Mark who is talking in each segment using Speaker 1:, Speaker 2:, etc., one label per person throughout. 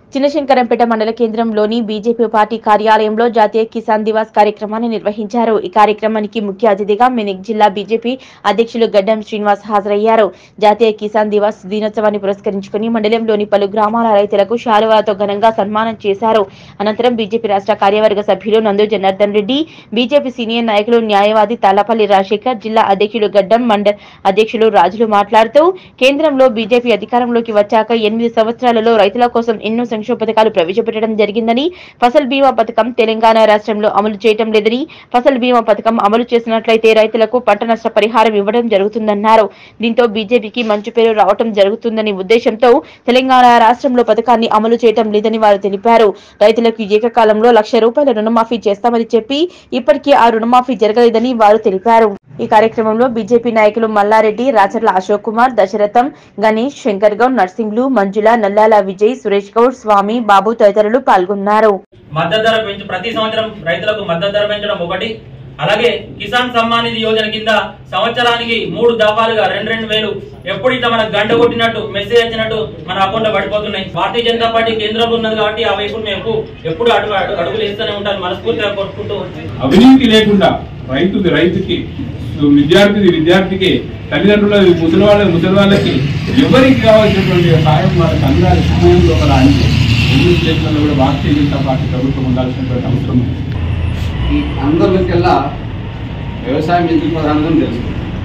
Speaker 1: చిన్నశంకరంపేట మండల కేంద్రంలోని BJP party కార్యాలయంలో జాతీయ కిసాన్ దివాస్ కార్యక్రమాన్ని నిర్వహించారు ఈ కార్యక్రమానికి ముఖ్య అతిథిగా మెదక్ జిల్లా బీజేపీ అధ్యక్షులు గడ్డం శ్రీనివాస్ హాజరయ్యారు జాతీయ కిసాన్ దివాస్ దినోత్సవాన్ని పురస్కరించుకుని మండలంలోని పలు గ్రామాల రైతులకు శాలువాలతో ఘనంగా సన్మానం చేశారు అనంతరం బీజేపీ రాష్ట్ర కార్యవర్గ సభ్యులు నందు జనార్దన్ రెడ్డి బీజేపీ సీనియర్ నాయకులు న్యాయవాది తాళ్లపల్లి రాజశేఖర్ జిల్లా అధ్యక్షులు గడ్డం మండల అధ్యక్షులు రాజులు మాట్లాడుతూ కేంద్రంలో బీజేపీ అధికారంలోకి వచ్చాక ఎనిమిది సంవత్సరాలలో రైతుల కోసం ఎన్నో సంక్షేమ పథకాలు ప్రవేశపెట్టడం జరిగిందని ఫసల్ బీమా పథకం తెలంగాణ రాష్ట్రంలో అమలు చేయటం లేదని ఫసల్ బీమా పథకం అమలు చేసినట్లయితే రైతులకు పంట నష్ట పరిహారం ఇవ్వడం జరుగుతుందన్నారు దీంతో బీజేపీకి మంచి పేరు రావటం జరుగుతుందని ఉద్దేశంతో తెలంగాణ రాష్ట్రంలో పథకాన్ని అమలు చేయటం లేదని వారు తెలిపారు రైతులకు ఏకకాలంలో లక్ష రూపాయల రుణమాఫీ చేస్తామని చెప్పి ఇప్పటికీ ఆ రుణమాఫీ జరగలేదని వారు తెలిపారు ఈ కార్యక్రమంలో బీజేపీ నాయకులు మల్లారెడ్డి రాచర్ల అశోక్ కుమార్ దశరథం గణేష్ శంకర్ గౌడ్ నర్సింగ్లు మంజుల నల్లాల విజయ్ సురేష్ గౌడ్ స్వామి బాబు తదితరులు పాల్గొన్నారు
Speaker 2: మద్దతు ధర పెంచు ప్రతి సంవత్సరం రైతులకు మద్దతు ధర పెంచడం ఒకటి అలాగే కిసాన్ సమ్మాన్ నిధి యోజన కింద సంవత్సరానికి మూడు దఫాలుగా రెండు రెండు వేలు ఎప్పుడు ఇట్లా మనకు గంట కొట్టినట్టు మెసేజ్ వచ్చినట్టు మన అకౌంట్ లో పడిపోతున్నాయి భారతీయ జనతా పార్టీ కేంద్రంలో ఉన్నది కాబట్టి ఆ వైపు మేము ఎప్పుడు అడుగు అడుగు- అడుగులు వేస్తూనే ఉంటాను మనస్ఫూర్తిగా కొట్టుకుంటూ
Speaker 3: అవినీతి లేకుండా రైతుకి రైతుకి విద్యార్థిది విద్యార్థికి తల్లిదండ్రుల ముసలి వాళ్ళ ముసలి వాళ్ళకి ఎవరికి కావాల్సినటువంటి సాయం వాళ్ళకి అందాలి సమయం లోపల అంటే ఎన్ని స్టేట్లలో కూడా భారతీయ జనతా పార్టీ ప్రభుత్వం ఉండాల్సినటువంటి అవసరం ఉంది
Speaker 4: ఈ అందరికెల్లా వ్యవసాయం ఎందుకు ప్రధానం తెలుసు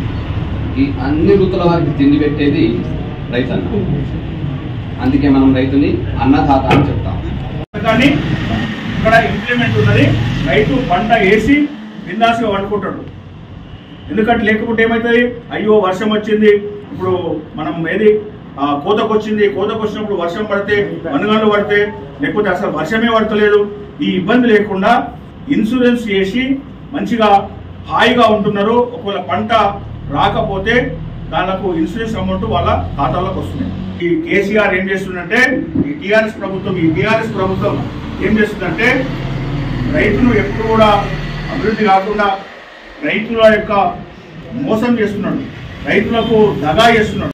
Speaker 4: ఈ అన్ని వృత్తుల వారికి తిండి పెట్టేది రైతన్న అందుకే మనం రైతుని అన్నదాత అని చెప్తాం
Speaker 5: కానీ ఇక్కడ ఇంప్లిమెంట్ ఉన్నది రైతు పంట వేసి బిందాసుగా వండుకుంటాడు ఎందుకంటే లేకపోతే ఏమవుతుంది అయ్యో వర్షం వచ్చింది ఇప్పుడు మనం ఏది ఆ, కోతకు వచ్చింది కోతకు వచ్చినప్పుడు వర్షం పడితే వనగాళ్ళు పడితే లేకపోతే అసలు వర్షమే పడతలేదు ఈ ఇబ్బంది లేకుండా ఇన్సూరెన్స్ చేసి మంచిగా హాయిగా ఉంటున్నారు ఒకవేళ పంట రాకపోతే దానికి ఇన్సూరెన్స్ అమౌంట్ వాళ్ళ ఖాతాలోకి వస్తుంది ఈ కేసీఆర్ ఏం చేస్తుందంటే ఈ టీఆర్ఎస్ ప్రభుత్వం ఈ టీఆర్ఎస్ ప్రభుత్వం ఏం చేస్తుందంటే రైతులు ఎప్పుడు కూడా అభివృద్ధి కాకుండా రైతుల యొక్క మోసం చేస్తున్నాడు రైతులకు దగా చేస్తున్నాడు